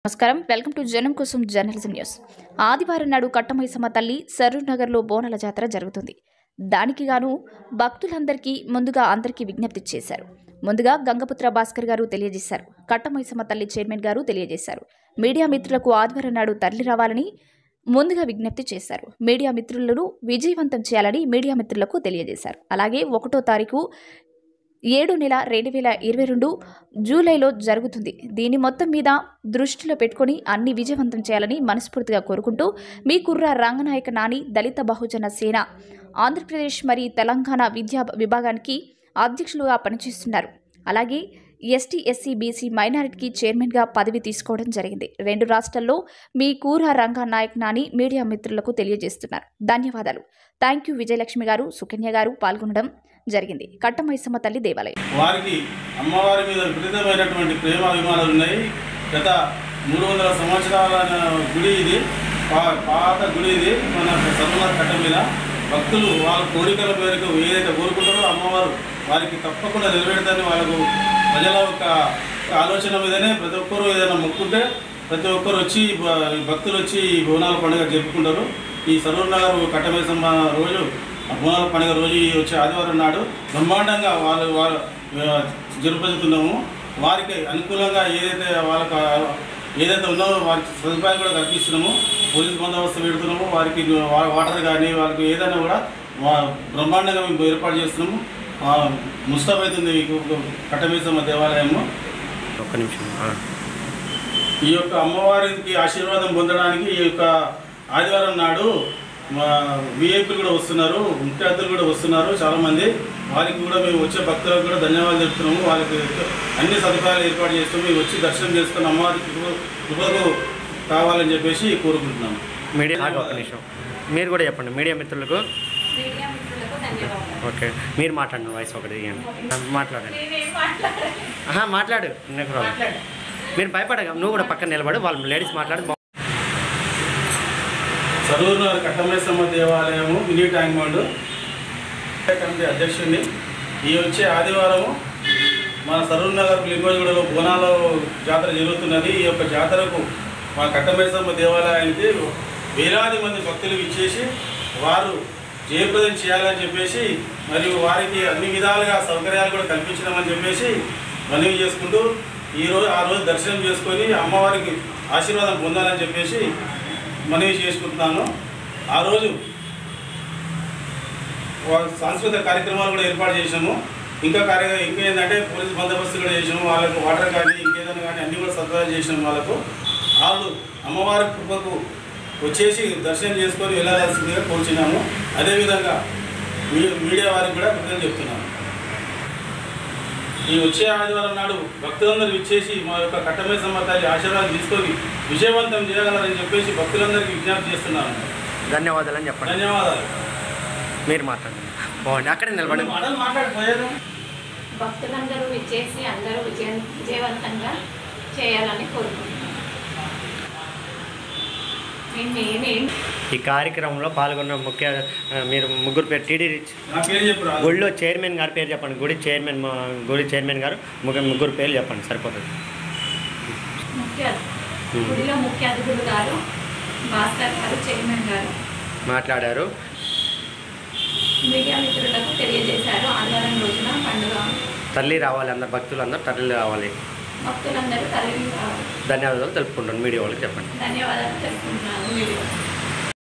నమస్కారం welcome to జనం కోసం జర్నలిజం న్యూస్ ఆదివారం నాడు కట్టమైసమ్మ తల్లి సరూర్ నగర్లో బోనాల జాతర జరుగుతుంది దానికి గాను భక్తులందరికీ ముందుగా అందరికీ విజ్ఞప్తి చేశారు ముందుగా గంగపుత్ర భాస్కర్ గారు తెలియజేశారు కట్టమైసమ్మ తల్లి చైర్మన్ గారు తెలియజేశారు మీడియా మిత్రులకు ఆదివారం నాడు తరలి రావాలని ముందుగా విజ్ఞప్తి చేశారు మీడియా మిత్రులను విజయవంతం చేయాలని మీడియా మిత్రులకు తెలియజేశారు అలాగే ఒకటో తారీఖు ఏడు నెల రెండు వేల ఇరవై రెండు జూలైలో జరుగుతుంది దీని మొత్తం మీద దృష్టిలో పెట్టుకొని అన్ని విజయవంతం చేయాలని మనస్ఫూర్తిగా కోరుకుంటూ మీ కుర్ర రంగనాయక నాని దళిత బహుజన సేన ఆంధ్రప్రదేశ్ మరియు తెలంగాణ విద్యా విభాగానికి అధ్యక్షులుగా పనిచేస్తున్నారు అలాగే ఎస్టీ ఎస్సీ బీసీ మైనారిటీకి చైర్మన్గా పదవి తీసుకోవడం జరిగింది రెండు రాష్ట్రాల్లో మీ కూర రంగా నాయక్ నాని మీడియా మిత్రులకు తెలియజేస్తున్నారు ధన్యవాదాలు థ్యాంక్ యూ విజయలక్ష్మి గారు సుకన్య గారు పాల్గొనడం జరిగింది కట్టమైసమ్మ తల్లి దేవాలయం వారికి అమ్మవారి మీద విపరీతమైనటువంటి ప్రేమ అభిమానాలు ఉన్నాయి గత మూడు వందల సంవత్సరాల గుడి ఇది పా- పాత గుడి ఇది మన సర్వనాథ కట్ట మీద భక్తులు వాళ్ళ కోరికల మేరకు ఏదైతే కోరుకుంటారో అమ్మవారు వారికి తప్పకుండా నెరవేరుతారని వాళ్ళకు ప్రజల యొక్క ఆలోచన మీదనే ప్రతి ఒక్కరు ఏదైనా మొక్కుంటే ప్రతి ఒక్కరు వచ్చి భ- భక్తులు వచ్చి ఈ బోనాల పండుగ జరుపుకుంటారు ఈ సరూర్ నగర్ కట్టమేసమ్మ రోజు ఆ బోనాల పండుగ రోజు ఈ వచ్చే ఆదివారం నాడు బ్రహ్మాండంగా వాళ్ళు వాళ్ళు ఆ, జరుపుతున్నాము వారికి అనుకూలంగా ఏదైతే వాళ్ళకు ఆ, ఏదైతే ఉన్నదో వారికి సదుపాయం కూడా కల్పిస్తున్నాము పోలీస్ బందోబస్తు పెడుతున్నాము వారికి వా- వాటర్ కానీ వాళ్ళకి ఏదైనా కూడా వా- బ్రహ్మాండంగా మేము ఏర్పాటు చేస్తున్నాము ఆ, ముస్తాబ్ అవుతుంది ఈ కట్టమేసమ్మ దేవాలయము ఒక్క నిమిషం ఆ. ఈ యొక్క అమ్మవారికి ఆశీర్వాదం పొందడానికి ఈ యొక్క ఆదివారం నాడు మా విఐపీలు కూడా వస్తున్నారు ముఖ్య అతిథులు కూడా వస్తున్నారు చాలామంది వారికి కూడా మేము వచ్చే భక్తులకు కూడా ధన్యవాదాలు చెప్తున్నాము వాళ్ళకి అన్ని సదుపాయాలు ఏర్పాటు చేస్తున్నాము మేము వచ్చి దర్శనం చేసుకుని అమ్మవారికి కృప- కృపకు కావాలని చెప్పేసి కోరుకుంటున్నాము మీడియా ఆగు ఒక్క నిమిషం మీరు కూడా చెప్పండి మీడియా మిత్రులకు మీడియా మిత్రులకు ధన్యవాదాలు ఓకే మీరు మాట్లాడండి వాయిస్ ఒకటి తీయండి ఆ, మాట్లాడండి నేనేం మాట్లాడాలి ఆహా, మాట్లాడు నాకు రాదు. మీరు భయపడగా నువ్వు కూడా పక్కన నిలబడు వాళ్ళు లేడీస్ మాట్లాడి బా- సరూరు కట్టమేసమ్మ దేవాలయము మినీ ట్యాంక్ బండ్ కమిటీ అధ్యక్షుడిని ఈ వచ్చే ఆదివారము మన సరూర్ నగర్ లింగోజగూడలో బోనాల జాతర జరుగుతున్నది ఈ యొక్క జాతరకు మా కట్టమేసమ్మ దేవాలయానికి వేలాది మంది భక్తులు ఇచ్చేసి వారు జయప్రదం చేయాలని చెప్పేసి మరియు వారికి అన్ని విధాలుగా సౌకర్యాలు కూడా కల్పించడమని చెప్పేసి మనవి చేసుకుంటూ ఈ రోజు ఆ రోజు దర్శనం చేసుకొని అమ్మవారికి ఆశీర్వాదం పొందాలని చెప్పేసి మనవి చేసుకుంటున్నాను ఆ రోజు వా- సాంస్కృతిక కార్యక్రమాలు కూడా ఏర్పాటు చేసాము ఇంకా కార్య ఇంకా ఏంటంటే పోలీస్ బందోబస్తు కూడా చేసాము వాళ్ళకు వాటర్ కానీ ఇంకేదైనా కానీ అన్ని కూడా సదుపాయాలు చేసాము వాళ్ళకు వాళ్ళు అమ్మవారి కృపకు వచ్చేసి దర్శనం చేసుకొని వెళ్ళాల్సిందిగా కోరుచున్నాము అదేవిధంగా మీ మీడియా వారికి కూడా కృతజ్ఞతలు చెప్తున్నాము ఈ వచ్చే ఆదివారం నాడు భక్తులందరూ ఇచ్చేసి మా యొక్క కట్టమే తల్లి ఆశీర్వాదం తీసుకొని విజయవంతం చేయగలరని చెప్పేసి భక్తులందరికీ విజ్ఞప్తి చేస్తున్నాను ధన్యవాదాలు అని చెప్పండి ధన్యవాదాలు మీరు మాట్లాడండి బాగుంది అక్కడే నిలబడి మాటలు మాట్లాడిపోయారు భక్తులందరూ విచ్చేసి అందరూ విజయ విజయవంతంగా చేయాలని కోరుకుంటున్నాను నేను నేనేం ఈ కార్యక్రమంలో పాల్గొన్న ముఖ్య ఆ, మీరు ముగ్గురు పేరు టీడీ నా పేరు చెప్పు రాదు. గుడిలో చైర్మన్ గారి పేరు చెప్పండి గుడి చైర్మన్ మా గుడి చైర్మన్ గారు ముగ్గురు ముగ్గురు పేర్లు చెప్పండి సరిపోతుంది ముఖ్య గుడిలో ముఖ్య అతిథులు గారు భాస్కర్ గారు చైర్మన్ గారు మాట్లాడారు మీడియా మిత్రులకు తెలియజేశారు ఆదివారం రోజున పండుగ తల్లి రావాలి అందరు భక్తులు అందరూ తల్లి రావాలి భక్తులందరూ తల్లి ధన్యవాదాలు తెలుపుకుంటాను మీడియా వాళ్ళకి చెప్పండి ధన్యవాదాలు తెలుపుకుంటున్నాను మీడియా